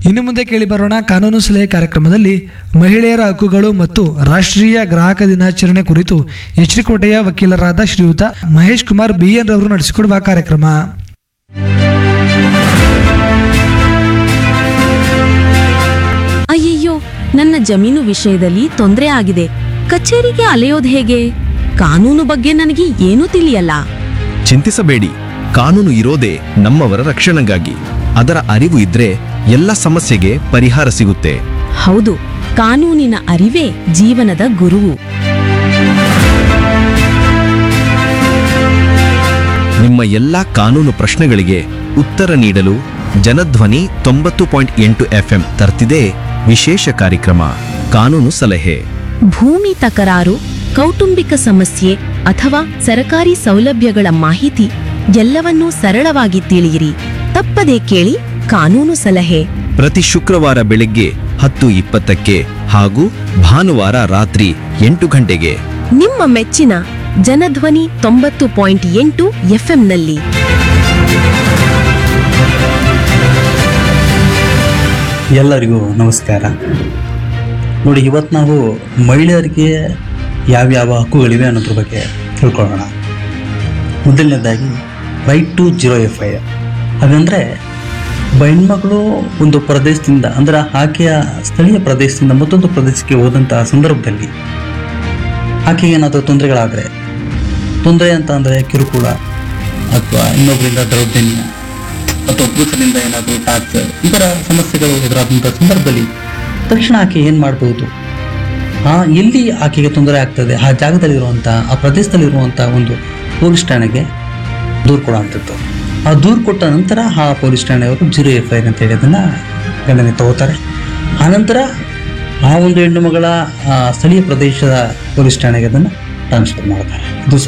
ಇನ್ನು ಮುಂದೆ ಕೇಳಿ ಬರೋಣ ಕಾನೂನು ಸಲಹೆ ಕಾರ್ಯಕ್ರಮದಲ್ಲಿ ಮಹಿಳೆಯರ ಹಕ್ಕುಗಳು ಮತ್ತು ರಾಷ್ಟ್ರೀಯ ಗ್ರಾಹಕ ದಿನಾಚರಣೆ ಕುರಿತು ಎಚ್ಡಿಕೋಟೆಯ ವಕೀಲರಾದ ಶ್ರೀಯುತ ಮಹೇಶ್ ಕುಮಾರ್ ಬಿಎನ್ ರವರು ನಡೆಸಿಕೊಡುವ ಕಾರ್ಯಕ್ರಮ ಅಯ್ಯಯ್ಯೋ ನನ್ನ ಜಮೀನು ವಿಷಯದಲ್ಲಿ ತೊಂದರೆ ಆಗಿದೆ ಕಚೇರಿಗೆ ಅಲೆಯೋದು ಹೇಗೆ ಕಾನೂನು ಬಗ್ಗೆ ನನಗೆ ಏನೂ ತಿಳಿಯಲ್ಲ ಚಿಂತಿಸಬೇಡಿ ಕಾನೂನು ಇರೋದೇ ನಮ್ಮವರ ರಕ್ಷಣೆಗಾಗಿ ಅದರ ಅರಿವು ಇದ್ರೆ ಎಲ್ಲ ಸಮಸ್ಯೆಗೆ ಪರಿಹಾರ ಸಿಗುತ್ತೆ ಹೌದು ಕಾನೂನಿನ ಅರಿವೇ ಜೀವನದ ಗುರುವು ನಿಮ್ಮ ಎಲ್ಲಾ ಕಾನೂನು ಪ್ರಶ್ನೆಗಳಿಗೆ ಉತ್ತರ ನೀಡಲು ಜನಧ್ವನಿ ತೊಂಬತ್ತು ಪಾಯಿಂಟ್ ಎಂಟು ಎಫ್ಎಂ ತರ್ತಿದೆ ವಿಶೇಷ ಕಾರ್ಯಕ್ರಮ ಕಾನೂನು ಸಲಹೆ ಭೂಮಿ ತಕರಾರು ಕೌಟುಂಬಿಕ ಸಮಸ್ಯೆ ಅಥವಾ ಸರಕಾರಿ ಸೌಲಭ್ಯಗಳ ಮಾಹಿತಿ ಎಲ್ಲವನ್ನೂ ಸರಳವಾಗಿ ತಿಳಿಯಿರಿ ತಪ್ಪದೇ ಕೇಳಿ ಕಾನೂನು ಸಲಹೆ ಪ್ರತಿ ಶುಕ್ರವಾರ ಬೆಳಗ್ಗೆ ಹತ್ತು ಇಪ್ಪತ್ತಕ್ಕೆ ಹಾಗೂ ಭಾನುವಾರ ರಾತ್ರಿ ಎಂಟು ಗಂಟೆಗೆ ನಿಮ್ಮ ಮೆಚ್ಚಿನ ಜನಧ್ವನಿ ತೊಂಬತ್ತು ಪಾಯಿಂಟ್ ಎಂಟು ಎಫ್ಎಂನಲ್ಲಿ ಎಲ್ಲರಿಗೂ ನಮಸ್ಕಾರ ನೋಡಿ ಇವತ್ತು ನಾವು ಮಹಿಳೆಯರಿಗೆ ಯಾವ್ಯಾವ ಹಕ್ಕುಗಳಿವೆ ಅನ್ನೋದ್ರ ಬಗ್ಗೆ ತಿಳ್ಕೊಳ್ಳೋಣ ಮೊದಲನೇದಾಗಿ right to zero F I R ಹಾಗಂದರೆ ಹೆಣ್ಮಗಳು ಒಂದು ಪ್ರದೇಶದಿಂದ ಅಂದರೆ ಆಕೆಯ ಸ್ಥಳೀಯ ಪ್ರದೇಶದಿಂದ ಮತ್ತೊಂದು ಪ್ರದೇಶಕ್ಕೆ ಹೋದಂತಹ ಸಂದರ್ಭದಲ್ಲಿ ಆಕೆಗೆ ಏನಾದರೂ ತೊಂದರೆಗಳಾದರೆ ತೊಂದರೆ ಅಂತ ಅಂದರೆ ಕಿರುಕುಳ ಅಥವಾ ಇನ್ನೊಬ್ಬರಿಂದ ದೌರ್ಜನ್ಯ ಅಥವಾ ಪುರುಷರಿಂದ ಏನಾದರೂ ಟಾರ್ಚರ್ ಇದರ ಸಮಸ್ಯೆಗಳು ಎದುರಾದಂಥ ಸಂದರ್ಭದಲ್ಲಿ ತಕ್ಷಣ ಆಕೆ ಏನು ಮಾಡಬಹುದು ಆ ಎಲ್ಲಿ ಆಕೆಗೆ ತೊಂದರೆ ಆಗ್ತದೆ ಆ ಜಾಗದಲ್ಲಿರುವಂಥ ಆ ಪ್ರದೇಶದಲ್ಲಿರುವಂಥ ಒಂದು ಪೊಲೀಸ್ ಠಾಣೆಗೆ ದೂರು ಕೊಡುವಂಥದ್ದು ಆ ದೂರು ಕೊಟ್ಟ ನಂತರ ಆ ಪೊಲೀಸ್ ಠಾಣೆಯವರು ಜೀರೋ ಎಫ್ ಐ ಆರ್ ಅಂತ ಹೇಳಿ ಅದನ್ನು ಗಣನೆ ತಗೋತಾರೆ ಆನಂತರ ಆ ಒಂದು ಹೆಣ್ಣು ಮಗಳ ಆ, ಸ್ಥಳೀಯ ಪ್ರದೇಶದ ಪೊಲೀಸ್ ಠಾಣೆಗೆ ಅದನ್ನು ಟ್ರಾನ್ಸ್ಫರ್ ಮಾಡ್ತಾರೆ ಇದು